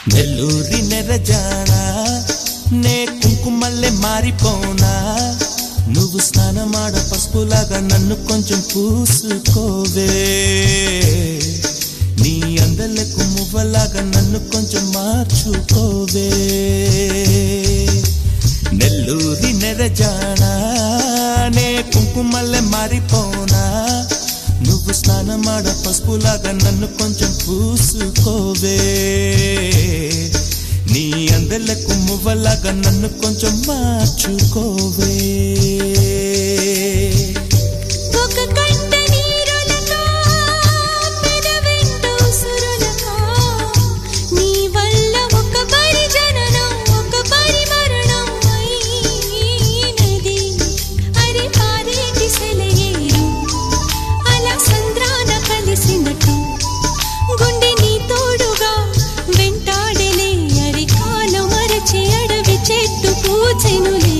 నెల్లూరి నెరజానా నే కుంకుమల్లె మారిపోనా నువ్వు స్నానమాడ పసుపులాగా నన్ను కొంచెం పూసుకోవే నీ అందలకు మువ్వలాగా నన్ను కొంచెం మార్చుకోవే నెల్లూరి నెరజానా నే కుంకుమల్లె మారిపోనా నువ్వు స్నానమాడ పసుపులాగా నన్ను కొంచెం పూసుకోవే నీ అందలకు మువ్వలాగా నన్ను కొంచెం మార్చుకోవే ఒక కంట నీరులకా పెదవెంట ఉసురులకా నీ వల్ల ఒక పరి జననం ఒక పరి మరణం అయినది అరే పారేటి సెలయేరు అలా సంద్రాన కలిసినట్టు గుండె నీ తోడుగా వెంటాడలే అరి కాలం మరచి అడవి చెట్టు పూచెనులే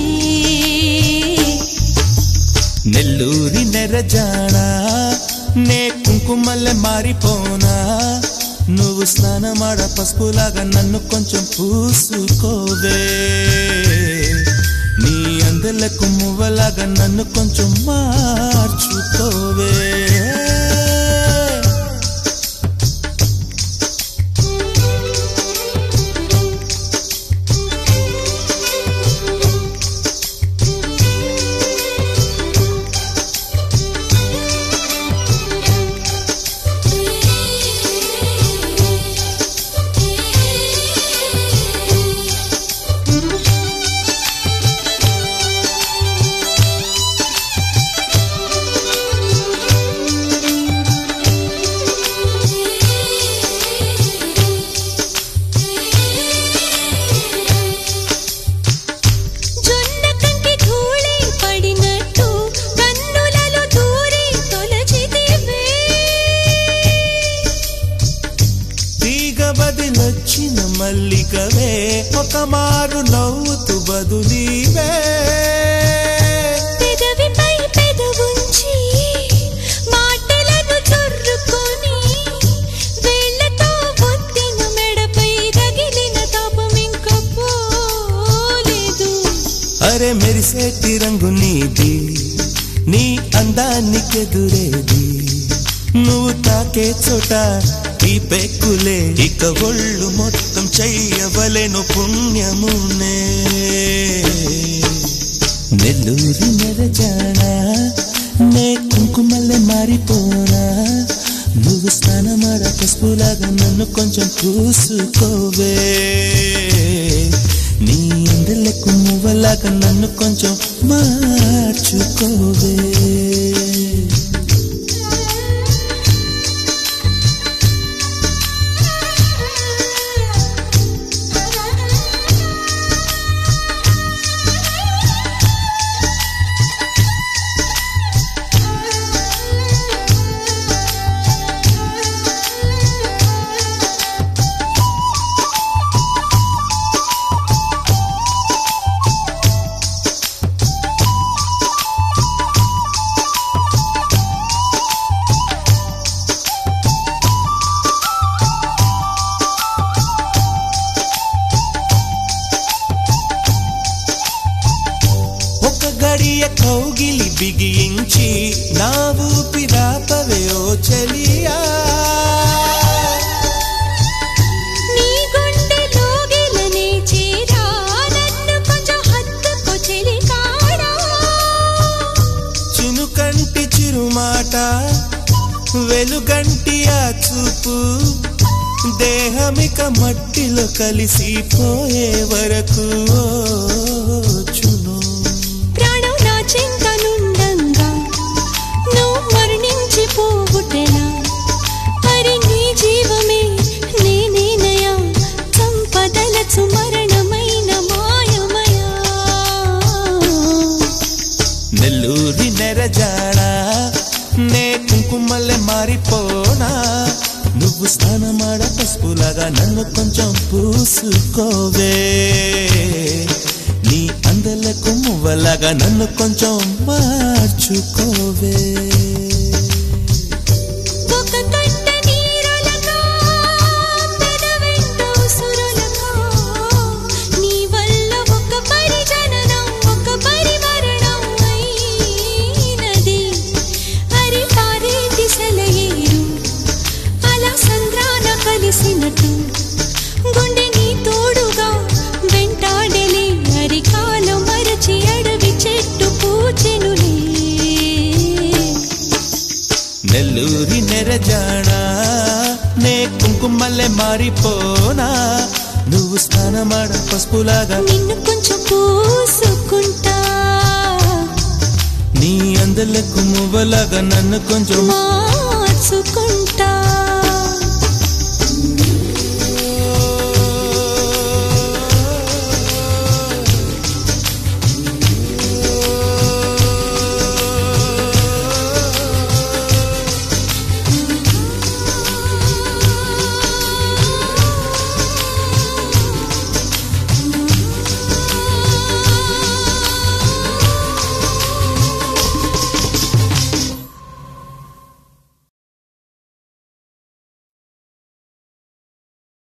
నెల్లూరి నెరజానా నే కుంకుమల్లె మారిపోనా నువ్వు స్నానమాడ పసుపులాగా నన్ను కొంచెం పూసుకోవే నీ అందలకు మువ్వలాగా నన్ను కొంచెం మార్చుకోవే జొన్న కంకి ధూళి పడినట్టు కన్నులలో దూరి తొలచితివే తీగ బదిలొచ్చిన మల్లికవే ఒక మారు నవ్వుతూ బదులీవే పెదవిపై పెదవుంచి మాటలను చొర్రుకొని వేళ్ళతో ఒత్తిన మెడపై తగిలిన తాపం ఇంక పోలేదు అరే మెరిసేటి రంగు నీది నీ అందానికెదురేది నువ్వు తాకే చోట ఈ పెక్కులే ఇక ఒళ్ళు మొత్తం చెయ్యవలెను పుణ్యమునే నెల్లూరి నెరజానా నే కుంకుమల్లె మారిపోనా నువ్వు స్నానమాడ పసుపులాగా నన్ను కొంచెం పూసుకోవే నీ అందలకు మువ్వలాగా నన్ను కొంచెం మార్చుకోవే ఒక గడియ కౌగిలి బిగించి నా ఊపిరాపవే ఓ చెలియా నీ గుండెలో గిలనే చేరా నన్ను కొంచెం హత్తుకో చెలికాడా చినుకంటి చిరుమాట వెలుగంటి ఆ చూపు దేహమిక మట్టిలో కలిసిపోయే వరకు ఓ చును ప్రాణం నా చింతనుండంగా నువ్వు మరణించి పోవుటెలా మరి నీ జీవమే నేనేనయా సంపదలచు మరణమైన మాయమయా నెల్లూరి నెరజాడా నే కుంకుమల్లె మారిపోనా నువ్వు స్నానమాడ పసుపులాగా నన్ను కొంచెం పూసుకోవే నీ అందలకు మువ్వలాగా నన్ను కొంచెం మార్చుకోవే ఒక కంట నీరులగా పెదవెంట ఉసురులగా మారిపోనా నువ్వు స్నానమాడ పసుపులాగా నిన్ను కొంచెం పూసుకుంటా నీ అందలకు మువ్వలాగా నన్ను కొంచెం మా